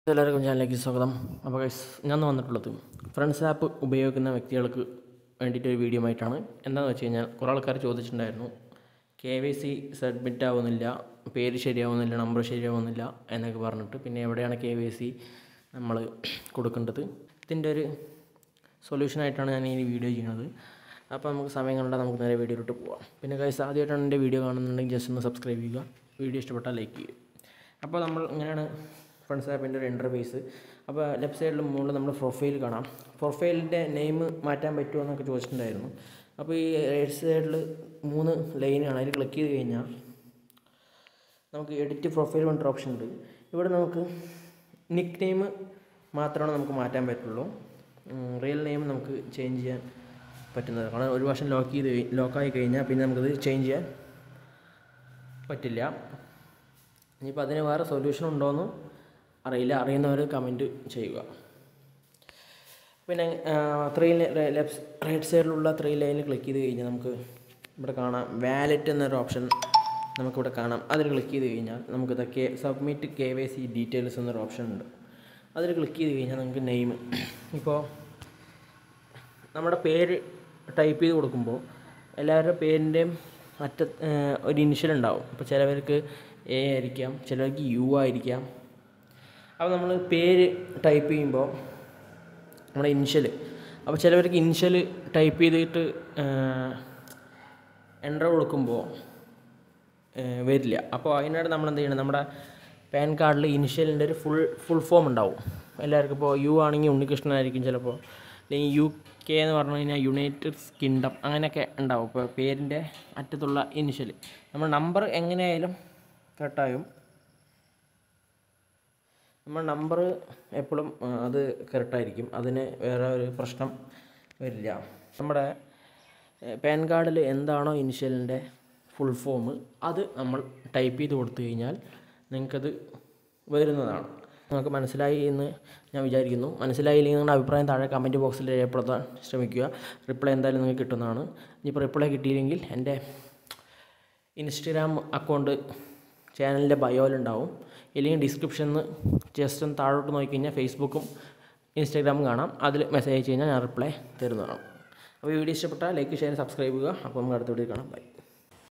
എല്ലാവർക്കും ചാനലിലേക്ക് സ്വാഗതം അപ്പോൾ ഗൈസ് ഞാൻ വന്നിട്ടുള്ളത് ഫ്രണ്ട്സ് ആപ്പ് ഉപയോഗിക്കുന്ന വ്യക്തികൾക്ക് വേണ്ടിയിട്ട് ഒരു വീഡിയോ ആയിട്ടാണ് എന്താണെന്ന് വെച്ച് കഴിഞ്ഞാൽ കുറേ ആൾക്കാർ ചോദിച്ചിട്ടുണ്ടായിരുന്നു കെ വൈ സി സബ്മിറ്റ് ആവുന്നില്ല പേര് ശരിയാവുന്നില്ല നമ്പർ ശരിയാവുന്നില്ല എന്നൊക്കെ പറഞ്ഞിട്ട് പിന്നെ എവിടെയാണ് കെ വൈ സി നമ്മൾ കൊടുക്കേണ്ടത് ഇതിൻ്റെ ഒരു സൊല്യൂഷനായിട്ടാണ് ഞാൻ ഈ വീഡിയോ ചെയ്യുന്നത് അപ്പോൾ നമുക്ക് സമയം കണ്ടാൽ നമുക്ക് നേരെ വീഡിയോയിലോട്ട് പോവാം പിന്നെ ഗൈസ് ആദ്യമായിട്ടാണ് എൻ്റെ വീഡിയോ കാണുന്നുണ്ടെങ്കിൽ ജസ്റ്റ് ഒന്ന് സബ്സ്ക്രൈബ് ചെയ്യുക വീഡിയോ ഇഷ്ടപ്പെട്ടാൽ ലൈക്ക് ചെയ്യുക അപ്പോൾ നമ്മൾ ഇങ്ങനെയാണ് ഫ്രണ്ട്സ് ആപ്പിൻ്റെ ഒരു ഇൻ്റർഫേസ് അപ്പോൾ ലെഫ്റ്റ് സൈഡിൽ മുകളിൽ നമ്മൾ പ്രൊഫൈൽ കാണാം പ്രൊഫൈലിൻ്റെ നെയിം മാറ്റാൻ പറ്റുമോ എന്നൊക്കെ ചോദിച്ചിട്ടുണ്ടായിരുന്നു അപ്പോൾ ഈ റൈറ്റ് സൈഡിൽ മൂന്ന് ലൈനാണ് അതിൽ ക്ലിക്ക് ചെയ്ത് കഴിഞ്ഞാൽ നമുക്ക് എഡിറ്റ് പ്രൊഫൈൽ പറഞ്ഞിട്ട് ഓപ്ഷൻ ഉണ്ട് ഇവിടെ നമുക്ക് നിക്ക് നെയിം മാത്രമാണ് നമുക്ക് മാറ്റാൻ പറ്റുള്ളൂ റിയൽ നെയിം നമുക്ക് ചേഞ്ച് ചെയ്യാൻ പറ്റുന്നത് കാരണം ഒരു വർഷം ലോക്ക് ചെയ്ത് ലോക്കായി കഴിഞ്ഞാൽ പിന്നെ നമുക്കത് ചേഞ്ച് ചെയ്യാൻ പറ്റില്ല ഇനിയിപ്പോൾ അതിന് വേറെ സൊല്യൂഷൻ ഉണ്ടോയെന്ന് അറിയില്ല അറിയുന്നവർ കമൻറ്റ് ചെയ്യുക പിന്നെ ത്രീ ലെഫ്റ്റ് റൈറ്റ് സൈഡിലുള്ള ത്രീ ലൈനിൽ ക്ലിക്ക് ചെയ്ത് കഴിഞ്ഞാൽ നമുക്ക് ഇവിടെ കാണാം വാലറ്റ് എന്നൊരു ഓപ്ഷൻ നമുക്കിവിടെ കാണാം അതിൽ ക്ലിക്ക് ചെയ്ത് കഴിഞ്ഞാൽ നമുക്ക് ഇതൊക്കെ submit K Y C details എന്നൊരു ഓപ്ഷൻ ഉണ്ട് അതിൽ ക്ലിക്ക് ചെയ്ത് കഴിഞ്ഞാൽ നമുക്ക് നെയിം ഇപ്പോൾ നമ്മുടെ പേര് ടൈപ്പ് ചെയ്ത് കൊടുക്കുമ്പോൾ എല്ലാവരുടെ പേരിൻ്റെയും അറ്റ ഒരു ഇനിഷ്യൽ ഉണ്ടാവും ഇപ്പോൾ ചിലവർക്ക് എ ആയിരിക്കാം ചിലർക്ക് യു ആയിരിക്കാം അപ്പോൾ നമ്മൾ പേര് ടൈപ്പ് ചെയ്യുമ്പോൾ നമ്മുടെ ഇനിഷ്യൽ അപ്പോൾ ചിലവർക്ക് ഇനിഷ്യൽ ടൈപ്പ് ചെയ്തിട്ട് എൻ്റർ കൊടുക്കുമ്പോൾ വരില്ല അപ്പോൾ അതിനായിട്ട് നമ്മൾ എന്ത് ചെയ്യണം നമ്മുടെ പാൻ കാർഡിൽ ഇനിഷ്യലിൻ്റെ ഒരു ഫുൾ ഫുൾ ഫോം ഉണ്ടാവും എല്ലാവർക്കും ഇപ്പോൾ യു ആണെങ്കിൽ ഉണ്ണികൃഷ്ണനായിരിക്കും ചിലപ്പോൾ അല്ലെങ്കിൽ യു കെ എന്ന് പറഞ്ഞു കഴിഞ്ഞാൽ യുണൈറ്റഡ് കിങ്ഡം അങ്ങനെയൊക്കെ ഉണ്ടാവും ഇപ്പോൾ പേരിൻ്റെ അറ്റത്തുള്ള ഇനിഷ്യൽ നമ്മൾ നമ്പർ എങ്ങനെയായാലും കറക്റ്റായും നമ്മൾ നമ്പർ എപ്പോഴും അത് കറക്റ്റായിരിക്കും അതിന് വേറെ ഒരു പ്രശ്നം വരില്ല നമ്മുടെ പാൻ കാർഡിൽ എന്താണോ ഇനിഷ്യലിൻ്റെ ഫുൾ ഫോം അത് നമ്മൾ ടൈപ്പ് ചെയ്ത് കൊടുത്തു കഴിഞ്ഞാൽ നിങ്ങൾക്കത് വരുന്നതാണ് നിങ്ങൾക്ക് മനസ്സിലായി എന്ന് ഞാൻ വിചാരിക്കുന്നു മനസ്സിലായില്ലെങ്കിൽ നിങ്ങളുടെ അഭിപ്രായം താഴെ കമൻറ്റ് ബോക്സിൽ രേഖപ്പെടുത്താൻ ശ്രമിക്കുക റിപ്ലൈ എന്തായാലും നിങ്ങൾക്ക് കിട്ടുന്നതാണ് ഇനിയിപ്പോൾ റിപ്ലൈ കിട്ടിയില്ലെങ്കിൽ എൻ്റെ ഇൻസ്റ്റഗ്രാം അക്കൗണ്ട് ചാനലിൻ്റെ ബയോയിലുണ്ടാവും ഇല്ലെങ്കിൽ ഡിസ്ക്രിപ്ഷനിൽ നിന്ന് ജസ്റ്റ് ഒന്ന് താഴോട്ട് നോക്കിക്കഴിഞ്ഞാൽ ഫേസ്ബുക്കും ഇൻസ്റ്റാഗ്രാമും കാണാം അതിൽ മെസ്സേജ് അയച്ചു കഴിഞ്ഞാൽ ഞാൻ റിപ്ലൈ തരുന്നതാണ് അപ്പോൾ വീഡിയോ ഇഷ്ടപ്പെട്ടാൽ ലൈക്ക് ഷെയർ സബ്സ്ക്രൈബ് ചെയ്യുക അപ്പോൾ നമുക്ക് അടുത്ത വീഡിയോ കാണാം ബൈ